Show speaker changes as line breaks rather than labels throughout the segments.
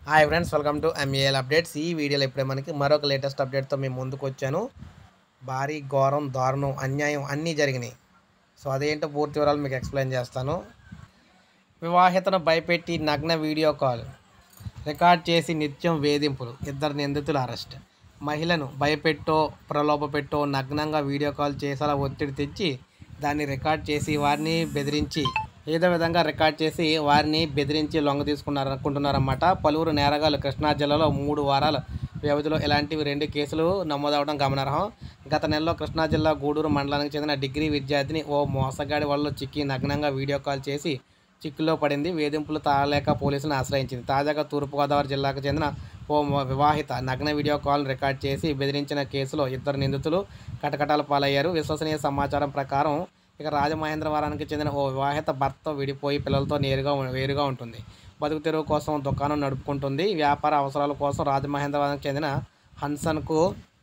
hi friends welcome to MAL updates ఈ వీడియోలో ఇప్పుడే మనకి మరొక లేటెస్ట్ అప్డేట్తో మేము ముందుకు వచ్చాను భారీ ఘోరం దారుణం అన్యాయం అన్నీ జరిగినాయి సో అదేంటో పూర్తి వివరాలు మీకు ఎక్స్ప్లెయిన్ చేస్తాను వివాహితను భయపెట్టి నగ్న వీడియో కాల్ రికార్డ్ చేసి నిత్యం వేధింపులు ఇద్దరు నిందితులు అరెస్ట్ మహిళను భయపెట్టో ప్రలోభపెట్టో నగ్నంగా వీడియో కాల్ చేసేలా ఒత్తిడి తెచ్చి దాన్ని రికార్డ్ చేసి వారిని బెదిరించి ఏదో విధంగా రికార్డ్ చేసి వారిని బెదిరించి లొంగ తీసుకున్నారు అనుకుంటున్నారన్నమాట పలువురు నేరగాలు కృష్ణా జిల్లాలో మూడు వారాల వ్యవధిలో ఇలాంటివి రెండు కేసులు నమోదవడం గమనార్హం గత నెలలో కృష్ణా జిల్లా గూడూరు మండలానికి చెందిన డిగ్రీ విద్యార్థిని ఓ మోసగాడి వల్ల చిక్కి నగ్నంగా వీడియో కాల్ చేసి చిక్కులో పడింది వేధింపులు తాళలేక పోలీసులను ఆశ్రయించింది తాజాగా తూర్పుగోదావరి జిల్లాకు చెందిన ఓ మ- వివాహిత నగ్న వీడియో కాల్ రికార్డ్ చేసి బెదిరించిన కేసులో ఇద్దరు నిందితులు కటకటాల పాలయ్యారు విశ్వసనీయ సమాచారం ప్రకారం ఇక రాజమహేంద్రవరానికి చెందిన ఓ వివాహిత భర్త విడిపోయి పిల్లలతో నేరుగా ఉ- వేరుగా ఉంటుంది బతుకు తెరువు కోసం దుకాణం నడుపుకుంటుంది వ్యాపార అవసరాల కోసం రాజమహేంద్రవరానికి చెందిన హన్సన్కు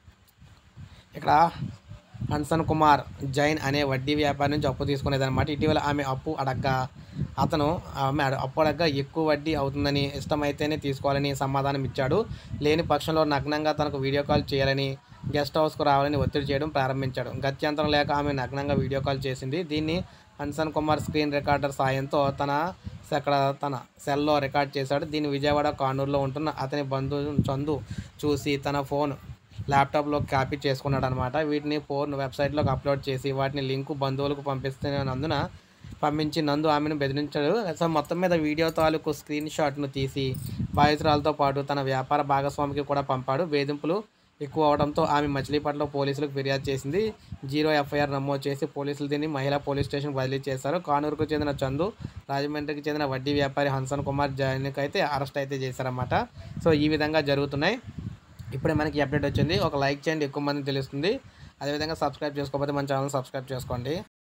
ఇక్కడ హన్సన్ కుమార్ జైన్ అనే వడ్డీ వ్యాపారి నుంచి అప్పు తీసుకునేదన్నమాట ఇటీవల ఆమె అప్పు అడగ్గా అతను ఆమె అడ- అప్పు అడగ్గా ఎక్కువ వడ్డీ అవుతుందని ఇష్టమైతేనే తీసుకోవాలని సమాధానం ఇచ్చాడు లేని పక్షంలో నగ్నంగా తనకు వీడియో కాల్ చేయాలని గెస్ట్ హౌస్కు రావాలని ఒత్తిడి చేయడం ప్రారంభించాడు గత్యంతరం లేక ఆమె నగ్నంగా వీడియో కాల్ చేసింది దీన్ని హన్సన్ కుమార్ స్క్రీన్ రికార్డర్ సాయంతో తన అక్కడ తన సెల్లో రికార్డ్ చేశాడు దీన్ని విజయవాడ కానూరులో ఉంటున్న అతని బంధువు చందు చూసి తన ఫోన్ ల్యాప్టాప్లో కాపీ చేసుకున్నాడు అనమాట వీటిని ఫోన్ వెబ్సైట్లోకి అప్లోడ్ చేసి వాటిని లింకు బంధువులకు పంపిస్తున్నందున పంపించి నందు ఆమెను బెదిరించాడు సో మొత్తం మీద వీడియో తాలూకు స్క్రీన్ షాట్ను తీసి బాధితురాలతో పాటు తన వ్యాపార భాగస్వామికి కూడా పంపాడు వేధింపులు ఎక్కువ అవడంతో ఆమె మచిలీపట్నంలో పోలీసులకు ఫిర్యాదు చేసింది జీరో ఎఫ్ఐఆర్ నమోదు చేసి పోలీసులు దీన్ని మహిళా పోలీస్ స్టేషన్ బదిలీ చేశారు కానూరుకు చెందిన చందు రాజమండ్రికి చెందిన వడ్డీ వ్యాపారి హన్సన్ కుమార్ జైన్కి అయితే అరెస్ట్ అయితే చేశారన్నమాట సో ఈ విధంగా జరుగుతున్నాయి ఇప్పుడే మనకి అప్డేట్ వచ్చింది ఒక లైక్ చేయండి ఎక్కువ మంది తెలుస్తుంది అదేవిధంగా సబ్స్క్రైబ్ చేసుకోకపోతే మన ఛానల్ సబ్స్క్రైబ్ చేసుకోండి